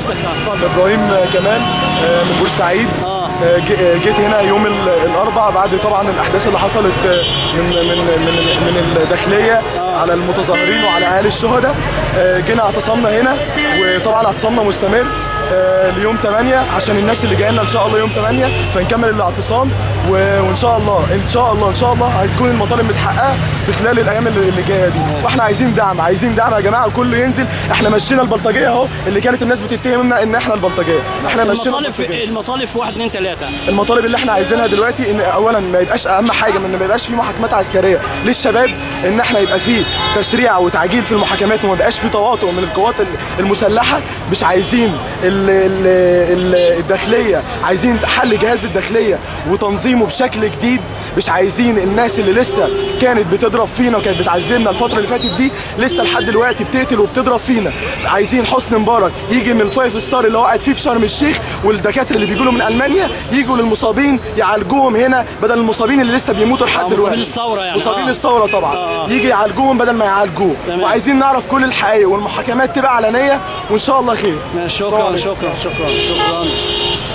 نفسك اه اتفضل ابراهيم كمال آه، من بورسعيد آه. آه، ج- آه، جيت هنا يوم ال- الاربعاء بعد طبعا الاحداث اللي حصلت آه، من من من من الداخليه على المتظاهرين وعلى اهالي الشهداء آه، جينا اعتصمنا هنا وطبعا اعتصامنا مستمر آه، ليوم 8 عشان الناس اللي جايه لنا ان شاء الله يوم 8 فنكمل الاعتصام و- وان شاء الله ان شاء الله ان شاء الله هتكون المطالب متحققه في خلال الايام اللي اللي جايه دي واحنا عايزين دعم عايزين دعم يا جماعه كله ينزل احنا مشينا البلطجيه اهو اللي كانت الناس بتتهمنا ان احنا البلطجيه احنا مشينا المطالب في البلطجيه المطالب في 1 2 3 المطالب اللي احنا عايزينها دلوقتي ان اولا ما يبقاش اهم حاجه من ان ما يبقاش في محاكمات عسكريه للشباب ان احنا يبقى في تسريع وتعجيل في المحاكمات وما يبقاش في تواطؤ من القوات المسلحه مش عايزين ال ال ال الداخليه عايزين حل جهاز الداخليه وتنظيمه بشكل جديد مش عايزين الناس اللي لسه كانت بتضرب فينا وكانت بتعذبنا الفتره اللي فاتت دي لسه لحد دلوقتي بتقتل وبتضرب فينا عايزين حسني مبارك يجي من الفايف ستار اللي هو قاعد فيه في شرم الشيخ والدكاتره اللي بيجوا له من المانيا يجوا للمصابين يعالجوهم هنا بدل المصابين اللي لسه بيموتوا لحد آه، دلوقتي مصابين الثورة يعني، مصابين آه. الثوره طبعا آه، آه. يجي يعالجوهم بدل ما يعالجوه تمام. وعايزين نعرف كل الحقائق والمحاكمات تبقى علنيه وان شاء الله خير شكرا شكرا شكرا شكرا